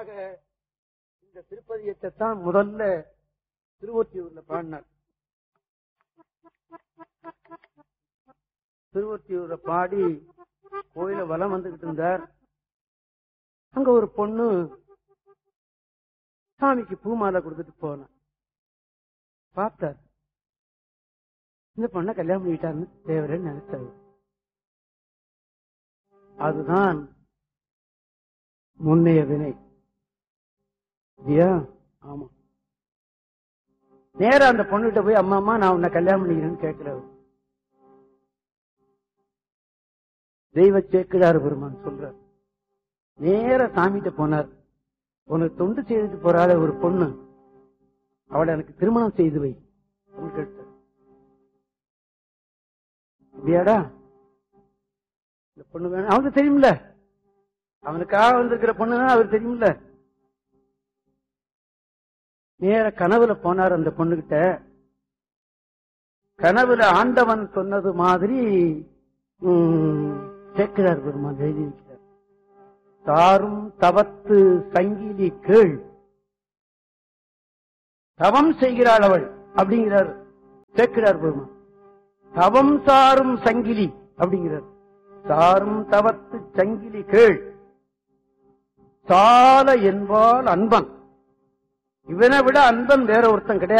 முதலாக இந்த திருப்பதியத்தை தான் முதல்ல திருவொற்றியூர்ல பாடினார் திருவொற்றியூர்ல பாடி கோயில வலம் வந்துகிட்டு இருந்தார் அங்க ஒரு பொண்ணு சாமிக்கு பூமாலை கொடுத்துட்டு போன பார்த்தார் இந்த பொண்ணை கல்யாணம் பண்ணிட்டாருன்னு தேவரேன்னு நினைச்சாரு அதுதான் முன்னைய வினை இல்லையா ஆமா நேரா அந்த பொண்ணுகிட்ட போய் அம்மா அம்மா நான் உன்னை கல்யாணம் பண்ணிக்கிறேன்னு கேட்கிறவர் தெய்வ சேக்கிழார் பெருமான் சொல்றார் நேர சாமிகிட்ட போனார் உனக்கு தொண்டு செய்துட்டு போறாள ஒரு பொண்ணு அவளை எனக்கு திருமணம் செய்து வை அப்படின்னு கேட்டார் அப்படியாடா இந்த பொண்ணு வேணும் அவனுக்கு தெரியும்ல அவனுக்காக வந்திருக்கிற பொண்ணு அவருக்கு தெரியும்ல நேர கனவுல போனார் அந்த பொண்ணுகிட்ட கனவுல ஆண்டவன் சொன்னது மாதிரி ம், சேக்கிழார் பெருமான் எழுதி வைக்கிறார் தாரும் தவத்து சங்கிலி கீழ் தவம் செய்கிறாள் அவள் அப்படிங்கிறார் சேக்கிழார் பெருமான் தவம் சாரும் சங்கிலி அப்படிங்கிறார் சாரும் தவத்து சங்கிலி கீழ் சால என்பால் அன்பன் இவனை விட அன்பன் வேற ஒருத்தன் கிடையாது